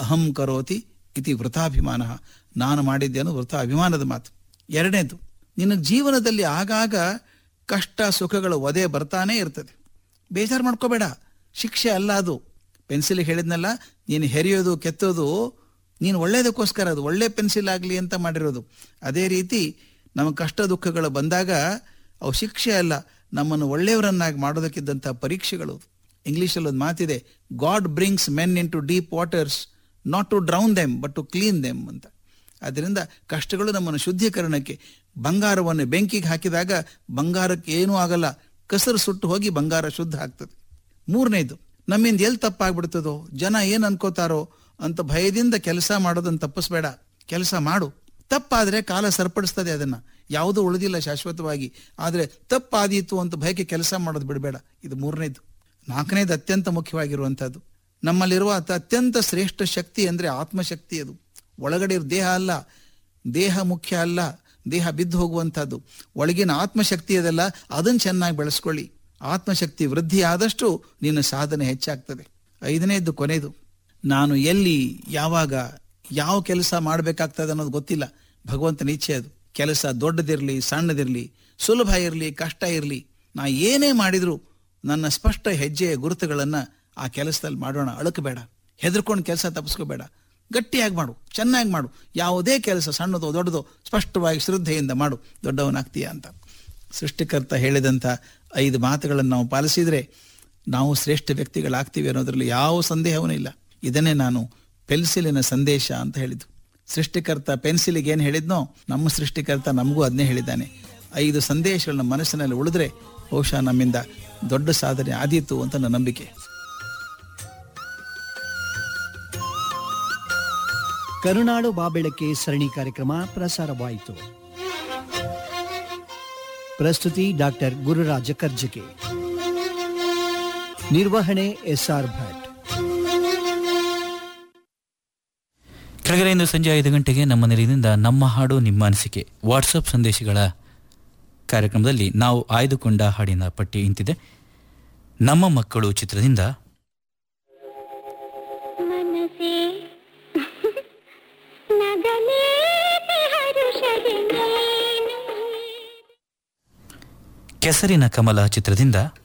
ಅಹಂ ಕರೋತಿ ಇತಿ ವೃಥಾಭಿಮಾನ ನಾನು ಮಾಡಿದ್ದೇನು ವೃಥ ಅಭಿಮಾನದ ಮಾತು ಎರಡನೇದು ನಿನ್ನ ಜೀವನದಲ್ಲಿ ಆಗಾಗ ಕಷ್ಟ ಸುಖಗಳ ಒದೆ ಬರ್ತಾನೇ ಇರ್ತದೆ ಬೇಜಾರು ಮಾಡ್ಕೋಬೇಡ ಶಿಕ್ಷೆ ಅಲ್ಲ ಅದು ಪೆನ್ಸಿಲ್ ಹೇಳಿದ್ನಲ್ಲ ನೀನು ಹೆರಿಯೋದು ಕೆತ್ತೋದು ನೀನು ಒಳ್ಳೇದಕ್ಕೋಸ್ಕರ ಅದು ಒಳ್ಳೆ ಪೆನ್ಸಿಲ್ ಆಗಲಿ ಅಂತ ಮಾಡಿರೋದು ಅದೇ ರೀತಿ ನಮ್ಮ ಕಷ್ಟ ದುಃಖಗಳು ಬಂದಾಗ ಅವು ಶಿಕ್ಷೆ ಅಲ್ಲ ನಮ್ಮನ್ನು ಒಳ್ಳೆಯವರನ್ನಾಗಿ ಮಾಡೋದಕ್ಕಿದ್ದಂಥ ಪರೀಕ್ಷೆಗಳು ಇಂಗ್ಲೀಷಲ್ಲಿ ಒಂದು ಮಾತಿದೆ god brings men into deep waters not to drown them but to clean them ಅಂತ ಅದರಿಂದ ಕಷ್ಟಗಳು ನಮ್ಮನ್ನು ಶುದ್ಧೀಕರಣಕ್ಕೆ ಬಂಗಾರವನ್ನು ಬೆಂಕಿಗೆ ಹಾಕಿದಾಗ ಬಂಗಾರಕ್ಕೆ ಏನೂ ಆಗಲ್ಲ ಕಸರು ಸುಟ್ಟು ಹೋಗಿ ಬಂಗಾರ ಶುದ್ಧ ಆಗ್ತದೆ ಮೂರನೇದು ನಮ್ಮಿಂದ ಎಲ್ಲಿ ತಪ್ಪಾಗ್ಬಿಡ್ತದೋ ಜನ ಏನ್ ಅನ್ಕೋತಾರೋ ಅಂತ ಭಯದಿಂದ ಕೆಲಸ ಮಾಡೋದನ್ನ ತಪ್ಪಿಸ್ಬೇಡ ಕೆಲಸ ಮಾಡು ತಪ್ಪಾದ್ರೆ ಕಾಲ ಸರಿಪಡಿಸ್ತದೆ ಅದನ್ನ ಯಾವುದೂ ಉಳಿದಿಲ್ಲ ಶಾಶ್ವತವಾಗಿ ಆದ್ರೆ ತಪ್ಪಾದೀತು ಅಂತ ಭಯಕ್ಕೆ ಕೆಲಸ ಮಾಡೋದು ಬಿಡಬೇಡ ಇದು ಮೂರನೇದು ನಾಲ್ಕನೇದು ಅತ್ಯಂತ ಮುಖ್ಯವಾಗಿರುವಂಥದ್ದು ನಮ್ಮಲ್ಲಿರುವ ಅತ- ಅತ್ಯಂತ ಶ್ರೇಷ್ಠ ಶಕ್ತಿ ಅಂದ್ರೆ ಆತ್ಮಶಕ್ತಿ ಅದು ಒಳಗಡೆ ಇರೋ ದೇಹ ಅಲ್ಲ ದೇಹ ಮುಖ್ಯ ಅಲ್ಲ ದೇಹ ಬಿದ್ದು ಹೋಗುವಂಥದ್ದು ಒಳಗಿನ ಆತ್ಮಶಕ್ತಿ ಅದಲ್ಲ ಅದನ್ನು ಚೆನ್ನಾಗಿ ಬೆಳೆಸ್ಕೊಳ್ಳಿ ಆತ್ಮಶಕ್ತಿ ವೃದ್ಧಿ ಆದಷ್ಟು ನಿನ್ನ ಸಾಧನೆ ಹೆಚ್ಚಾಗ್ತದೆ ಐದನೇದು ಕೊನೆಯದು ನಾನು ಎಲ್ಲಿ ಯಾವಾಗ ಯಾವ ಕೆಲಸ ಮಾಡಬೇಕಾಗ್ತದೆ ಅನ್ನೋದು ಗೊತ್ತಿಲ್ಲ ಭಗವಂತನ ಇಚ್ಛೆ ಅದು ಕೆಲಸ ದೊಡ್ಡದಿರಲಿ ಸಣ್ಣದಿರಲಿ ಸುಲಭ ಇರಲಿ ಕಷ್ಟ ಇರಲಿ ನಾ ಏನೇ ಮಾಡಿದ್ರು ನನ್ನ ಸ್ಪಷ್ಟ ಹೆಜ್ಜೆಯ ಗುರುತುಗಳನ್ನ ಆ ಕೆಲಸದಲ್ಲಿ ಮಾಡೋಣ ಅಳಕಬೇಡ ಹೆದರ್ಕೊಂಡು ಕೆಲಸ ತಪ್ಪಿಸ್ಕೋಬೇಡ ಗಟ್ಟಿಯಾಗಿ ಮಾಡು ಚೆನ್ನಾಗಿ ಮಾಡು ಯಾವುದೇ ಕೆಲಸ ಸಣ್ಣದೋ ದೊಡ್ಡದೋ ಸ್ಪಷ್ಟವಾಗಿ ಶ್ರದ್ಧೆಯಿಂದ ಮಾಡು ದೊಡ್ಡವನಾಗ್ತೀಯ ಅಂತ ಸೃಷ್ಟಿಕರ್ತ ಹೇಳಿದಂಥ ಐದು ಮಾತುಗಳನ್ನು ನಾವು ಪಾಲಿಸಿದರೆ ನಾವು ಶ್ರೇಷ್ಠ ವ್ಯಕ್ತಿಗಳಾಗ್ತೀವಿ ಅನ್ನೋದ್ರಲ್ಲಿ ಯಾವ ಸಂದೇಹವೂ ಇಲ್ಲ ಇದನ್ನೇ ನಾನು ಪೆನ್ಸಿಲಿನ ಸಂದೇಶ ಅಂತ ಹೇಳಿದ್ದು ಸೃಷ್ಟಿಕರ್ತ ಪೆನ್ಸಿಲಿಗೆ ಏನು ಹೇಳಿದ್ನೋ ನಮ್ಮ ಸೃಷ್ಟಿಕರ್ತ ನಮಗೂ ಅದನ್ನೇ ಹೇಳಿದ್ದಾನೆ ಐದು ಸಂದೇಶಗಳನ್ನ ಮನಸ್ಸಿನಲ್ಲಿ ಉಳಿದ್ರೆ ಬಹುಶಃ ನಮ್ಮಿಂದ ದೊಡ್ಡ ಸಾಧನೆ ಆದೀತು ಅಂತ ನನ್ನ ನಂಬಿಕೆ ಕರುನಾಡು ಬಾಬೆಳಕೆ ಸರಣಿ ಕಾರ್ಯಕ್ರಮ ಪ್ರಸಾರವಾಯಿತು ಪ್ರಸ್ತುತಿ ಡಾಕ್ಟರ್ ಗುರುರಾಜ ಕರ್ಜಕೆ ನಿರ್ವಹಣೆ ಎಸ್ಆರ್ ಭಟ್ ಕೆಳಗಡೆ ಇಂದು ಸಂಜೆ ಐದು ಗಂಟೆಗೆ ನಮ್ಮ ನಿಲಯದಿಂದ ನಮ್ಮ ಹಾಡು ನಿಮ್ಮ ಅನಿಸಿಕೆ ವಾಟ್ಸಪ್ ಸಂದೇಶಗಳ ಕಾರ್ಯಕ್ರಮದಲ್ಲಿ ನಾವು ಆಯ್ದುಕೊಂಡ ಹಾಡಿನ ಪಟ್ಟಿ ಇಂತಿದೆ ನಮ್ಮ ಮಕ್ಕಳು ಚಿತ್ರದಿಂದ ಮನಸೇ ನಗಲೇತೆ ಹರುಷದಿ ನೀನು ಕೆಸರಿನ ಕಮಲ ಚಿತ್ರದಿಂದ